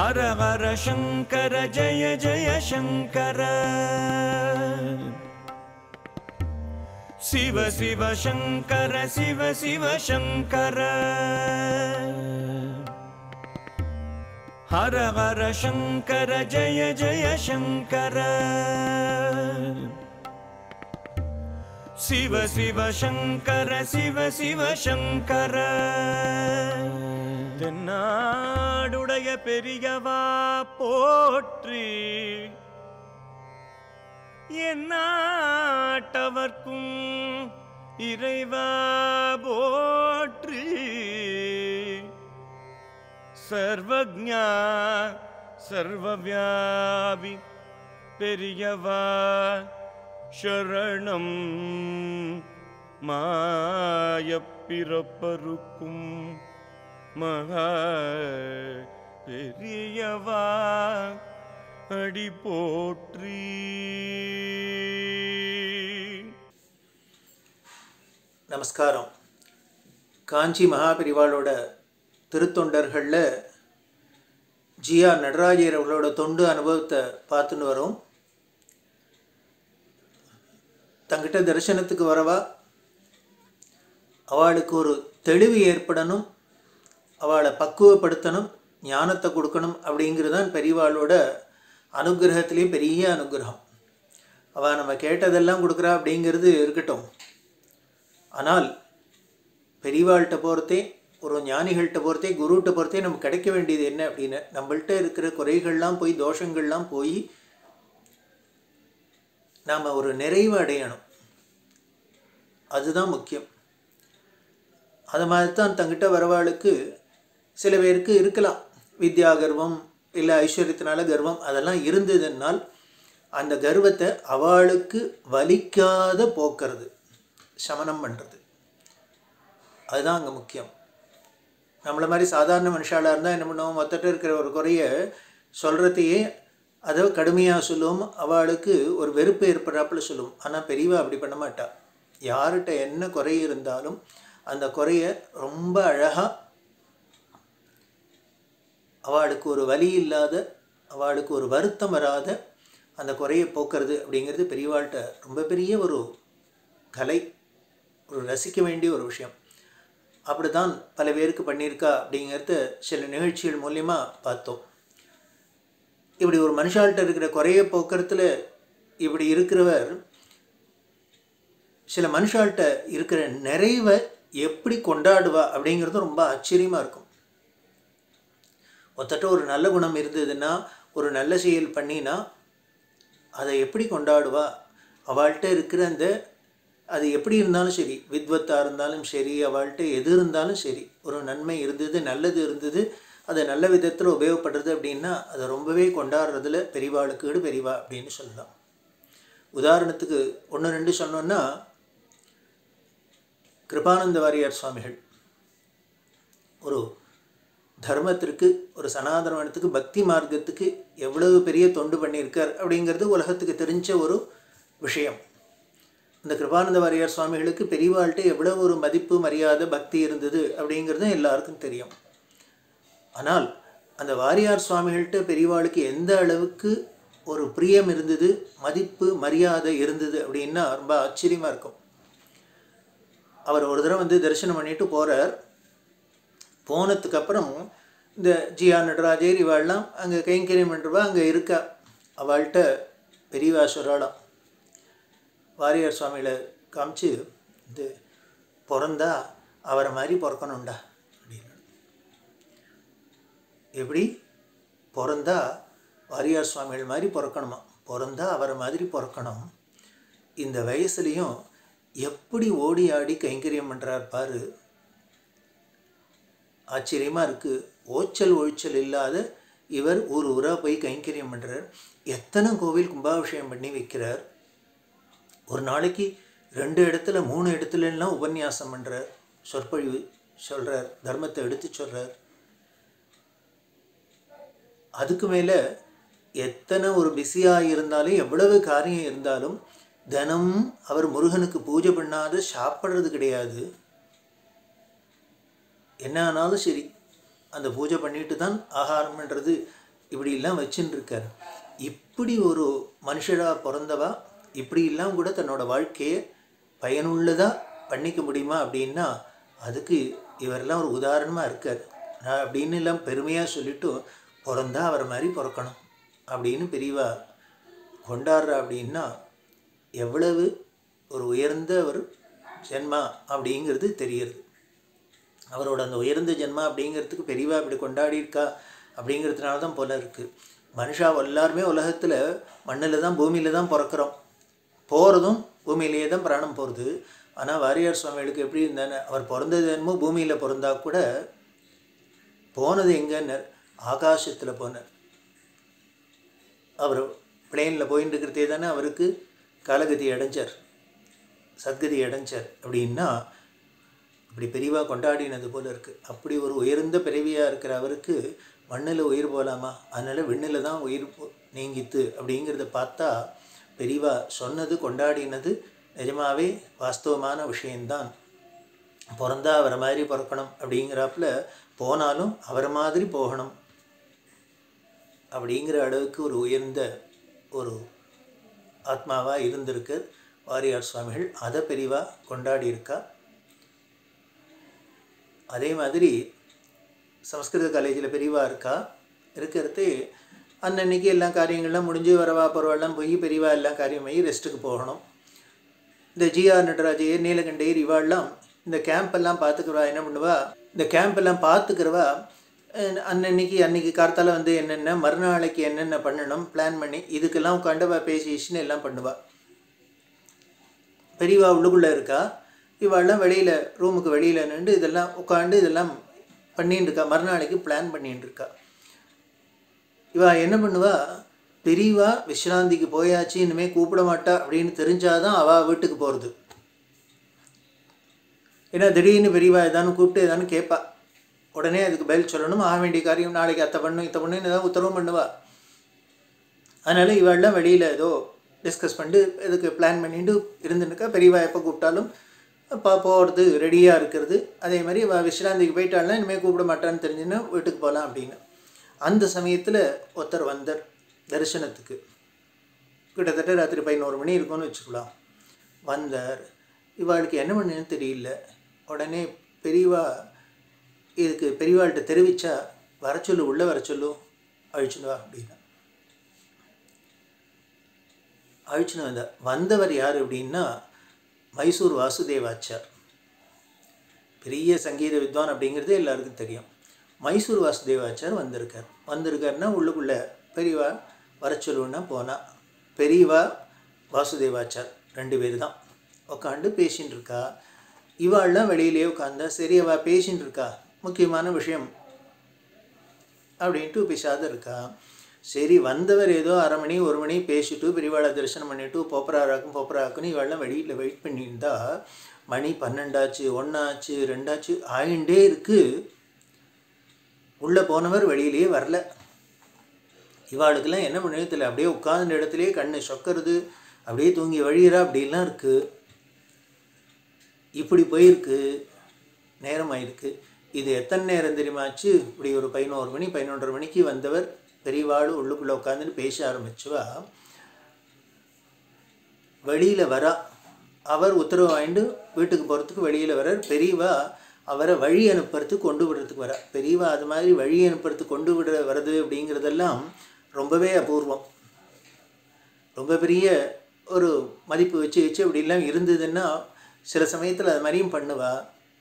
हर हर शङ्कर जय जय शङ्कर शिव शिव शङ्कर शिव शिव शङ्कर हर हर शङ्कर जय जय शङ्कर शिव शिव शङ्कर शिव शिव शङ्कर தென்னாடுடைய பெரியவா போற்றி எந்நாட்டவர்க்கும் இறைவா போற்றி சர்வஜா சர்வவியாபி பெரியவா சரணம் மாயப்பிறப்பருக்கும் மகா பெரியவா அடி போற்றி நமஸ்காரம் காஞ்சி மகாபெரிவாளோட திருத்தொண்டர்களில் ஜிஆர் நடராஜர் அவர்களோட தொண்டு அனுபவத்தை பார்த்துன்னு வரோம் தங்கிட்ட தரிசனத்துக்கு வரவா அவளுக்கு ஒரு தெளிவு ஏற்படணும் அவளை பக்குவப்படுத்தணும் ஞானத்தை கொடுக்கணும் அப்படிங்கிறது தான் பெரியவாளோட அனுகிரகத்திலே பெரிய அனுகிரகம் அவள் நம்ம கேட்டதெல்லாம் கொடுக்குறா அப்படிங்கிறது இருக்கட்டும் ஆனால் பெரியவாள்கிட்ட போகிறதே ஒரு ஞானிகள்கிட்ட போகிறதே குருகிட்ட போகிறதே நமக்கு கிடைக்க வேண்டியது என்ன அப்படின்னு நம்மள்கிட்ட இருக்கிற குறைகள்லாம் போய் தோஷங்கள்லாம் போய் நாம் ஒரு நிறைவு அடையணும் அதுதான் முக்கியம் அது மாதிரி தான் தங்கிட்ட வரவாளுக்கு சில பேருக்கு இருக்கலாம் வித்யா கர்வம் இல்லை ஐஸ்வர்யத்தினால கர்வம் அதெல்லாம் இருந்ததுனால் அந்த கர்வத்தை அவளுக்கு வலிக்காத போக்குறது சமனம் பண்ணுறது அதுதான் அங்கே முக்கியம் நம்மளை மாதிரி சாதாரண மனுஷாலாக இருந்தால் என்ன பண்ணுவோம் மொத்தட்ட இருக்கிற ஒரு குறைய சொல்கிறதையே அதை கடுமையாக சொல்லுவோம் அவளுக்கு ஒரு வெறுப்பு ஏற்படுறாப்புல சொல்லுவோம் ஆனால் பெரியவா அப்படி பண்ண மாட்டா யார்கிட்ட என்ன குறை இருந்தாலும் அந்த குறைய ரொம்ப அழகாக அவளுக்கு ஒரு வலி இல்லாத அவளுக்கு ஒரு வருத்தம் வராத அந்த குறையை போக்குறது அப்படிங்கிறது பெரியவாள்கிட்ட ரொம்ப பெரிய ஒரு கலை ஒரு ரசிக்க வேண்டிய ஒரு விஷயம் அப்படி தான் பல பேருக்கு பண்ணியிருக்கா அப்படிங்கிறத சில நிகழ்ச்சிகள் மூலியமா பார்த்தோம் இப்படி ஒரு மனுஷாள்கிட்ட இருக்கிற குறையை போக்குறதுல இப்படி இருக்கிறவர் சில மனுஷாள்கிட்ட இருக்கிற நிறைவை எப்படி கொண்டாடுவா அப்படிங்கிறது ரொம்ப ஆச்சரியமாக இருக்கும் ஒத்தட்ட ஒரு நல்ல குணம் இருந்ததுன்னா ஒரு நல்ல செயல் பண்ணினா அதை எப்படி கொண்டாடுவா அவள்கிட்ட இருக்கிற அந்த அது எப்படி இருந்தாலும் சரி வித்வத்தாக இருந்தாலும் சரி அவள்கிட்ட எது இருந்தாலும் சரி ஒரு நன்மை இருந்தது நல்லது இருந்தது அதை நல்ல விதத்தில் உபயோகப்படுறது அப்படின்னா அதை ரொம்பவே கொண்டாடுறதுல பெரிவாளுக்கு ஈடு பெரிவா அப்படின்னு சொல்லலாம் உதாரணத்துக்கு ஒன்று ரெண்டு சொன்னோன்னா கிருபானந்த வாரியார் சுவாமிகள் ஒரு தர்மத்திற்கு ஒரு சனாதனத்துக்கு பக்தி மார்க்கத்துக்கு எவ்வளவு பெரிய தொண்டு பண்ணியிருக்கார் அப்படிங்கிறது உலகத்துக்கு தெரிஞ்ச ஒரு விஷயம் இந்த கிருபானந்த வாரியார் சுவாமிகளுக்கு பெரியவாள்கிட்ட எவ்வளவு ஒரு மதிப்பு மரியாதை பக்தி இருந்தது அப்படிங்கிறது எல்லாருக்கும் தெரியும் ஆனால் அந்த வாரியார் சுவாமிகள்கிட்ட பெரியவாளுக்கு எந்த அளவுக்கு ஒரு பிரியம் இருந்தது மதிப்பு மரியாதை இருந்தது அப்படின்னா ரொம்ப ஆச்சரியமாக இருக்கும் அவர் ஒரு தடவை வந்து தரிசனம் பண்ணிட்டு போகிறார் போனதுக்கு அப்புறம் இந்த ஜியா நடராஜர் இவாள்லாம் அங்கே கைங்கரியம் பண்ணுறவா அங்கே இருக்கா அவள்கிட்ட பெரியவா சொல்கிறாளாம் வாரியார் சுவாமிகளை காமிச்சு இது பிறந்தா அவரை மாதிரி பிறக்கணும்டா அப்படின்னு எப்படி பிறந்தா வாரியார் சுவாமிகள் மாதிரி பிறக்கணுமா பிறந்தா அவரை மாதிரி பிறக்கணும் இந்த வயசுலேயும் எப்படி ஓடி ஆடி கைங்கரியம் பண்ணுறார் பாரு ஆச்சரியமாக இருக்குது ஓச்சல் ஒழிச்சல் இல்லாத இவர் ஊர் ஊராக போய் கைங்கரியம் பண்ணுறார் எத்தனை கோவில் கும்பாபிஷேகம் பண்ணி வைக்கிறார் ஒரு நாளைக்கு ரெண்டு இடத்துல மூணு இடத்துலலாம் உபன்யாசம் பண்ணுறார் சொற்பொழிவு சொல்கிறார் தர்மத்தை எடுத்து சொல்கிறார் அதுக்கு மேலே எத்தனை ஒரு பிஸியாக இருந்தாலும் எவ்வளவு காரியம் இருந்தாலும் தினம் அவர் முருகனுக்கு பூஜை பண்ணாத சாப்பிட்றது கிடையாது என்ன ஆனாலும் சரி அந்த பூஜை பண்ணிட்டு தான் ஆகாரம்ன்றது இப்படிலாம் வச்சுன்னு இருக்கார் இப்படி ஒரு மனுஷராக பிறந்தவா இப்படியெல்லாம் கூட தன்னோட வாழ்க்கையை பயனுள்ளதாக பண்ணிக்க முடியுமா அப்படின்னா அதுக்கு இவரெல்லாம் ஒரு உதாரணமாக இருக்கார் நான் அப்படின்னு எல்லாம் பெருமையாக சொல்லிட்டு பிறந்தா அவரை மாதிரி பிறக்கணும் அப்படின்னு பெரியவா கொண்டாடுறா அப்படின்னா எவ்வளவு ஒரு உயர்ந்த ஒரு ஜென்மா அப்படிங்கிறது தெரியுது அவரோட அந்த உயர்ந்த ஜென்மா அப்படிங்கிறதுக்கு பெரியவா இப்படி கொண்டாடி இருக்கா அப்படிங்கிறதுனால தான் போல இருக்குது மனுஷா எல்லாருமே உலகத்தில் மண்ணில் தான் பூமியில் தான் பிறக்கிறோம் போகிறதும் பூமியிலேயே தான் பிராணம் போகிறது ஆனால் வாரியார் சுவாமிகளுக்கு எப்படி இருந்தானே அவர் பிறந்தது என்னமோ பூமியில் பிறந்தா கூட போனது எங்கன்னார் ஆகாசத்தில் போனார் அவர் பிளேனில் போயின்னு இருக்கிறதே தானே அவருக்கு காலகதி அடைஞ்சார் சத்கதி அடைஞ்சார் அப்படின்னா இப்படி பெரியவா கொண்டாடினது போல இருக்குது அப்படி ஒரு உயர்ந்த பிறவியாக இருக்கிற அவருக்கு மண்ணில் உயிர் போகலாமா அதனால் விண்ணில் தான் உயிர் போ- நீங்கித்து அப்படிங்கிறத பார்த்தா பெரியவா சொன்னது கொண்டாடினது நிஜமாவே வாஸ்தவமான விஷயம்தான் பிறந்தா அவரை மாதிரி பிறக்கணும் அப்படிங்கிறாப்புல போனாலும் அவரை மாதிரி போகணும் அப்படிங்கிற அளவுக்கு ஒரு உயர்ந்த ஒரு ஆத்மாவாக இருந்திருக்கு வாரியார் சுவாமிகள் அதை பெரிவா கொண்டாடி இருக்கா அதே மாதிரி சமஸ்கிருத காலேஜில் பெரியவா இருக்கா இருக்கிறது அன்னன்னைக்கு எல்லா காரியங்கள்லாம் முடிஞ்சு வரவா பரவாயில்லாம் போய் பெரியவா எல்லா காரியமாகி ரெஸ்ட்டுக்கு போகணும் இந்த ஜிஆர் நடராஜையர் நீலகண்டையர் இவாள்லாம் இந்த கேம்ப் எல்லாம் பார்த்துக்கிறவா என்ன பண்ணுவா இந்த கேம்ப் எல்லாம் பார்த்துக்கிறவா அஹ், அன்னன்னைக்கு அன்னைக்கு கார்த்தால வந்து என்னென்ன மறுநாளைக்கு என்னென்ன பண்ணணும் பிளான் பண்ணி இதுக்கெல்லாம் உட்காண்டவா பேசிச்சுன்னு எல்லாம் பண்ணுவா பெரியவா உள்ளுக்குள்ளே இருக்கா இவாள்லாம் வெளியில் ரூமுக்கு வெளியில் நின்று இதெல்லாம் உட்காந்து இதெல்லாம் பண்ணின்னு இருக்கா மறுநாளைக்கு பிளான் பண்ணிட்டு இருக்கா இவா என்ன பண்ணுவா பெரியவா விశ్రాந்திக்கு போயாச்சு இனிமே கூப்பிட மாட்டா அப்படின்னு தெரிஞ்சாதான் அவ வீட்டுக்கு போகிறது ஏன்னா திடீர்னு பெரியவா ஏதானு கூப்பிட்டு ஏதானு கேட்பா உடனே அதுக்கு பதில் சொல்லணும் ஆக வேண்டிய காரியம் நாளைக்கு அத்தை பண்ணும் இத்தை பண்ணுன்னு ஏதாவது உத்தரவும் பண்ணுவா அதனால் இவாள்லாம் வெளியில் ஏதோ டிஸ்கஸ் பண்ணிட்டு இதுக்கு பிளான் பண்ணிட்டு இருந்துருக்கா பெரியவா எப்போ கூப்பிட்டாலும் அப்போ போகிறது ரெடியாக இருக்கிறது அதே மாதிரி இவள் விశ్రాந்திக்கு போயிட்டாள்னா இனிமேல் கூப்பிட மாட்டான்னு தெரிஞ்சுன்னா வீட்டுக்கு போகலாம் அப்படின்னு அந்த சமயத்தில் ஒருத்தர் வந்தார் தரிசனத்துக்கு கிட்டத்தட்ட ராத்திரி பதினோரு மணி இருக்கும்னு வச்சுக்கலாம் வந்தார் இவாளுக்கு என்ன பண்ணுன்னு தெரியல உடனே பெரியவா இதுக்கு பெரியவாள்கிட்ட தெரிவிச்சா வர சொல்லு உள்ளே வர சொல்லு அழிச்சுன்னு வா அப்படின்னா அழிச்சுன்னு வந்தார் வந்தவர் யார் அப்படின்னா மைசூர் வாசுதேவாச்சார் பெரிய சங்கீத வித்வான் அப்படிங்கிறது எல்லாருக்கும் தெரியும் மைசூர் வாசுதேவாச்சார் வந்திருக்கார் வந்திருக்காருன்னா உள்ளுக்குள்ளே பெரியவா வர சொல்லுன்னா போனா பெரியவா வாசுதேவாச்சார் ரெண்டு பேர் தான் உட்காந்து பேசின்னு இருக்கா இவாள்லாம் வெளியிலே உட்காந்தா சரி அவள் பேசின்னு இருக்கா முக்கியமான விஷயம் அப்படின்ட்டு பிசாத இருக்கா சரி வந்தவர் ஏதோ அரை மணி ஒரு மணி பேசிட்டு பெரியவாளை தரிசனம் பண்ணிட்டு போப்பராராக்கும் போப்பராக்குன்னு இவெல்லாம் வெளியில் வெயிட் பண்ணியிருந்தா மணி பன்னெண்டாச்சு ஒன்றாச்சு ரெண்டாச்சு ஆயிண்டே இருக்கு உள்ளே போனவர் வெளியிலேயே வரல இவாளுக்கெல்லாம் என்ன பண்ணவே தெரியல அப்படியே உட்கார்ந்த இடத்துலயே கண்ணு சொக்கிறது அப்படியே தூங்கி வழியிறா அப்படிலாம் இருக்குது இப்படி போயிருக்கு நேரம் ஆயிருக்கு இது எத்தனை நேரம் தெரியுமாச்சு இப்படி ஒரு பதினோரு மணி பதினொன்றரை மணிக்கு வந்தவர் பெரியவாள் உள்ளுக்குள்ளே உட்காந்துட்டு பேச ஆரம்பிச்சுவா வெளியில் வரா அவர் உத்தரவு வாங்கிட்டு வீட்டுக்கு போகிறதுக்கு வெளியில் வரார் பெரியவா அவரை வழி அனுப்புறதுக்கு கொண்டு விடுறதுக்கு வரா பெரியவா அது மாதிரி வழி அனுப்புறதுக்கு கொண்டு விடுற வருது அப்படிங்கிறதெல்லாம் ரொம்பவே அபூர்வம் ரொம்ப பெரிய ஒரு மதிப்பு வச்சு வச்சு அப்படிலாம் இருந்ததுன்னா சில சமயத்தில் அது மாதிரியும் பண்ணுவா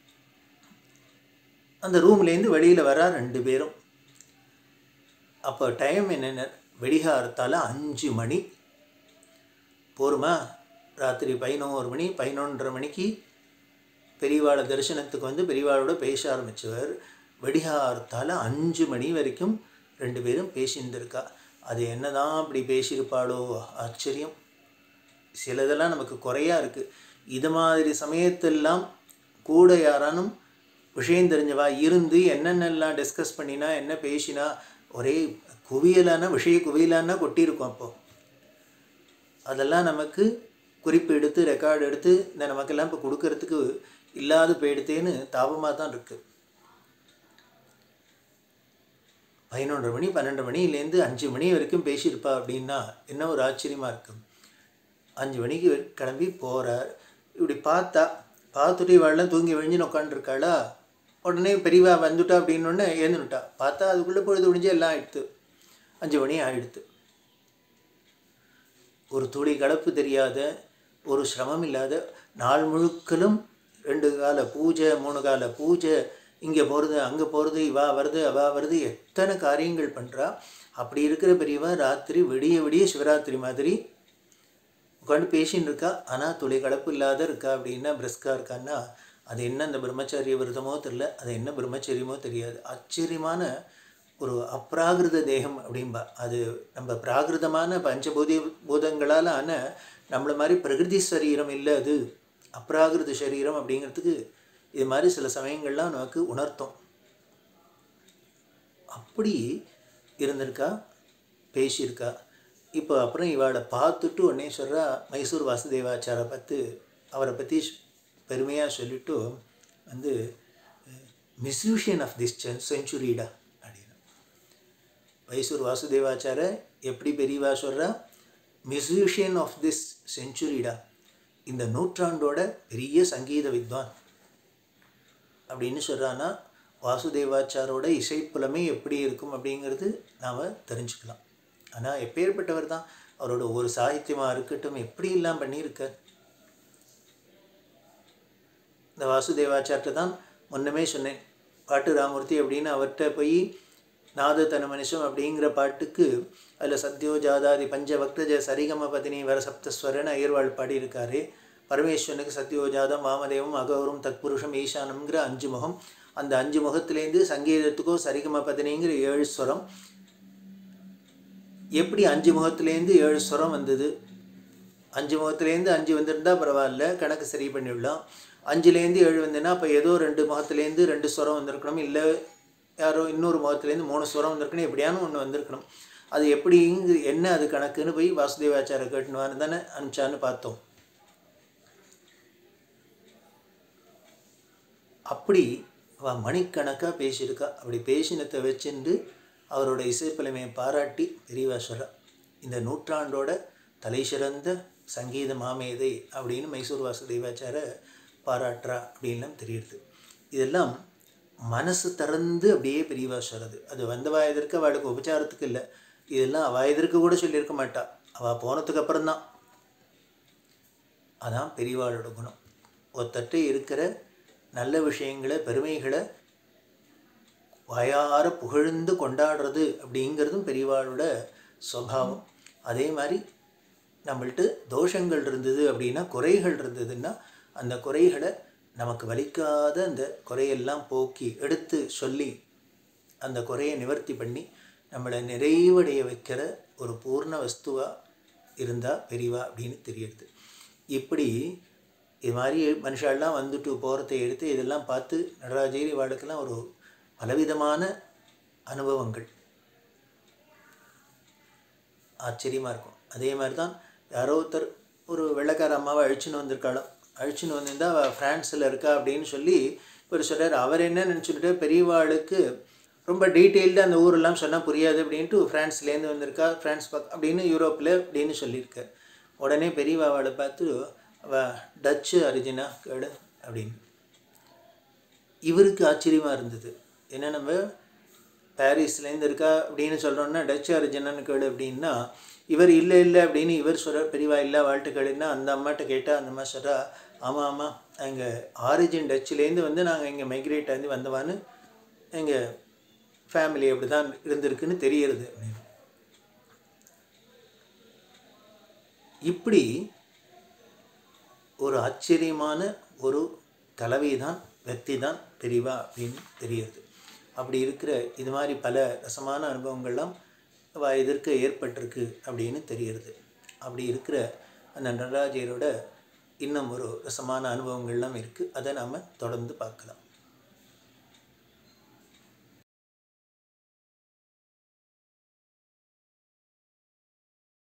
அந்த ரூம்லேருந்து வெளியில் வரா ரெண்டு பேரும் அப்போ டைம் என்னென்ன வெடிகாரத்தால் அஞ்சு மணி போருமா ராத்திரி பதினோரு மணி பதினொன்றரை மணிக்கு பெரியவாளை தரிசனத்துக்கு வந்து பெரியவாளோட பேச ஆரம்பித்தவர் வெடிகாரத்தால் அஞ்சு மணி வரைக்கும் ரெண்டு பேரும் பேசியிருந்திருக்கா அது என்னதான் அப்படி பேசியிருப்பாளோ ஆச்சரியம் சிலதெல்லாம் நமக்கு குறையா இருக்குது இது மாதிரி சமயத்தெல்லாம் கூட யாரானும் விஷயம் தெரிஞ்சவா இருந்து என்னென்னலாம் டிஸ்கஸ் பண்ணினா என்ன பேசினா ஒரே குவியலான விஷய குவியலானா கொட்டியிருக்கும் அப்போ அதெல்லாம் நமக்கு குறிப்பு எடுத்து ரெக்கார்டு எடுத்து இந்த நமக்கெல்லாம் இப்போ கொடுக்கறதுக்கு இல்லாது போயிடுத்தேன்னு தாபமாக தான் இருக்குது பதினொன்றரை மணி பன்னெண்டு மணிலேருந்து அஞ்சு மணி வரைக்கும் பேசியிருப்பா அப்படின்னா என்ன ஒரு ஆச்சரியமாக இருக்கும் அஞ்சு மணிக்கு கிளம்பி போகிறார் இப்படி பார்த்தா பார்த்துட்டு இவாள்லாம் தூங்கி விழிஞ்சுன்னு உட்காந்துருக்காளா உடனே பெரியவா வந்துட்டா அப்படின்னொடனே எழுந்துட்டா பார்த்தா அதுக்குள்ளே பொழுது முடிஞ்சு எல்லாம் ஆயிடுத்து அஞ்சு மணி ஆயிடுத்து ஒரு துளி கலப்பு தெரியாத ஒரு சிரமம் இல்லாத நாள் முழுக்கலும் ரெண்டு கால பூஜை மூணு கால பூஜை இங்கே போகிறது அங்கே போகிறது இவா வருது அவா வருது எத்தனை காரியங்கள் பண்ணுறா அப்படி இருக்கிற பெரியவா ராத்திரி விடிய விடிய சிவராத்திரி மாதிரி உட்காந்து பேசின்னு இருக்கா ஆனால் துளி கலப்பு இல்லாத இருக்கா அப்படின்னா பிரிஸ்கா இருக்கான்னா அது என்ன அந்த பிரம்மச்சாரிய விரதமோ தெரில அது என்ன பிரம்மச்சரியமோ தெரியாது ஆச்சரியமான ஒரு அப்ராகிருத தேகம் அப்படிம்பா அது நம்ம பிராகிருதமான பஞ்சபூதி பூதங்களால் ஆன நம்மள மாதிரி பிரகிருதி சரீரம் இல்லை அது அப்ராகிருத சரீரம் அப்படிங்கிறதுக்கு இது மாதிரி சில சமயங்கள்லாம் நமக்கு உணர்த்தும் அப்படி இருந்திருக்கா பேசியிருக்கா இப்போ அப்புறம் இவாளை பார்த்துட்டு உடனே சொல்கிறா மைசூர் வாசுதேவாச்சாரை பார்த்து அவரை பற்றி பெருமையாக சொல்லிட்டு வந்து மிஸ்யூஷியன் ஆஃப் திஸ் செஞ்சுரிடா அப்படின்னு மைசூர் வாசுதேவாச்சார எப்படி பெரியவா சொல்கிறா மிஸ்யூஷியன் ஆஃப் திஸ் செஞ்சுரிடா இந்த நூற்றாண்டோட பெரிய சங்கீத வித்வான் அப்படின்னு சொல்கிறான்னா வாசுதேவாச்சாரோட இசைப்புலமே எப்படி இருக்கும் அப்படிங்கிறது நாம் தெரிஞ்சுக்கலாம் ஆனால் எப்பேற்பட்டவர் தான் அவரோட ஒரு சாகித்யமாக இருக்கட்டும் எப்படி எல்லாம் பண்ணியிருக்கார் இந்த வாசுதேவாச்சார்ட்ட தான் முன்னமே சொன்னேன் பாட்டு ராமூர்த்தி அப்படின்னு அவர்கிட்ட போய் நாத தன மனுஷம் அப்படிங்கிற பாட்டுக்கு அதில் சத்யோ ஜாதாதி பஞ்ச பக்தஜ சரிகம பதினி வர சப்தஸ்வரன் அயர்வாள் பாடியிருக்காரு பரமேஸ்வரனுக்கு சத்யோஜாதம் வாமதேவம் அகௌரம் தத்புருஷம் ஈசானம்ங்கிற அஞ்சு முகம் அந்த அஞ்சு முகத்திலேருந்து சங்கீதத்துக்கோ சரிகம பதினிங்கிற ஏழு ஸ்வரம் எப்படி அஞ்சு முகத்துலேருந்து ஏழு ஸ்வரம் வந்தது அஞ்சு முகத்துலேருந்து அஞ்சு வந்திருந்தா பரவாயில்ல கணக்கு சரி பண்ணிவிடலாம் அஞ்சுலேருந்து ஏழு வந்ததுன்னா அப்போ ஏதோ ரெண்டு முகத்துலேருந்து ரெண்டு ஸ்வரம் வந்திருக்கணும் இல்லை யாரோ இன்னொரு முகத்துலேருந்து மூணு ஸ்வரம் வந்திருக்கணும் எப்படியானு ஒன்று வந்திருக்கணும் அது எப்படி என்ன அது கணக்குன்னு போய் வாசுதேவாச்சார கேட்டுனுவான்னு தானே அனுப்பிச்சான்னு பார்த்தோம் அப்படி அவள் மணிக்கணக்காக பேசியிருக்கா அப்படி பேசினத்தை வச்சுண்டு அவரோட இசைப்புலமையை பாராட்டி பெரியவா சொல்கிறா இந்த நூற்றாண்டோட தலை சிறந்த சங்கீத மாமேதை அப்படின்னு மைசூர் வாசுதேவாச்சார பாராட்டுறா அப்படின்லாம் தெரியுது இதெல்லாம் மனசு திறந்து அப்படியே பெரியவா சொல்கிறது அது வந்த வாயதற்கு அவளுக்கு உபச்சாரத்துக்கு இல்லை இதெல்லாம் அவள் எதற்கு கூட சொல்லியிருக்க மாட்டா அவள் போனதுக்கு அப்புறம்தான் அதான் பெரியவாளோட குணம் ஒருத்தட்ட இருக்கிற நல்ல விஷயங்களை பெருமைகளை வாயார புகழ்ந்து கொண்டாடுறது அப்படிங்கிறதும் பெரியவாளோட சுவாவம் அதே மாதிரி நம்மள்ட்ட தோஷங்கள் இருந்தது அப்படின்னா குறைகள் இருந்ததுன்னா அந்த குறைகளை நமக்கு வலிக்காத அந்த குறையெல்லாம் போக்கி எடுத்து சொல்லி அந்த குறையை நிவர்த்தி பண்ணி நம்மளை நிறைவடைய வைக்கிற ஒரு பூர்ண வஸ்துவாக இருந்தால் பெரியவா அப்படின்னு தெரியுது இப்படி இது மாதிரி மனுஷாலாம் வந்துட்டு போகிறத எடுத்து இதெல்லாம் பார்த்து நடராஜேரி வாழ்க்கெல்லாம் ஒரு பலவிதமான அனுபவங்கள் ஆச்சரியமாக இருக்கும் அதே மாதிரி தான் யாரோ ஒருத்தர் ஒரு வெள்ளைக்கார அம்மாவை அழிச்சுன்னு வந்திருக்காளோ அழிச்சுன்னு வந்திருந்தா அவள் ஃப்ரான்ஸில் இருக்கா அப்படின்னு சொல்லி இவர் சொல்கிறார் அவர் என்ன நினச்சிக்கிட்டு பெரியவாளுக்கு ரொம்ப டீட்டெயில்டாக அந்த ஊரெல்லாம் சொன்னால் புரியாது அப்படின்ட்டு ஃப்ரான்ஸ்லேருந்து வந்திருக்கா ஃப்ரான்ஸ் பக் அப்படின்னு யூரோப்பில் அப்படின்னு சொல்லியிருக்கார் உடனே பெரியவாவாளை பார்த்து அவள் டச்சு அரிஜினா கேடு அப்படின்னு இவருக்கு ஆச்சரியமாக இருந்தது ஏன்னா நம்ம பாரிஸ்லேருந்து இருக்கா அப்படின்னு சொல்கிறோன்னா டச் அரிஜினான்னு கேடு அப்படின்னா இவர் இல்லை இல்லை அப்படின்னு இவர் சொல்கிற பெரியவா இல்லை வாழ்ட்டு கேளுன்னா அந்த அம்மாட்ட கேட்டால் அந்த அம்மா சொல்கிறா ஆமாம் ஆமாம் எங்கள் ஆரிஜின் டச்சுலேருந்து வந்து நாங்கள் இங்கே மைக்ரேட் ஆகி வந்தவான்னு எங்கள் ஃபேமிலி அப்படி தான் இருந்திருக்குன்னு தெரியறது அப்படின்னு இப்படி ஒரு ஆச்சரியமான ஒரு கலவை தான் வெற்றி தான் பெரியவா அப்படின்னு தெரியுது அப்படி இருக்கிற இது மாதிரி பல ரசமான அனுபவங்கள்லாம் அவ எதிர்க்க ஏற்பட்டிருக்கு அப்படின்னு தெரியுது அப்படி இருக்கிற அந்த நடராஜரோட இன்னும் ஒரு ரசமான அனுபவங்கள்லாம் இருக்குது அதை நாம் தொடர்ந்து பார்க்கலாம்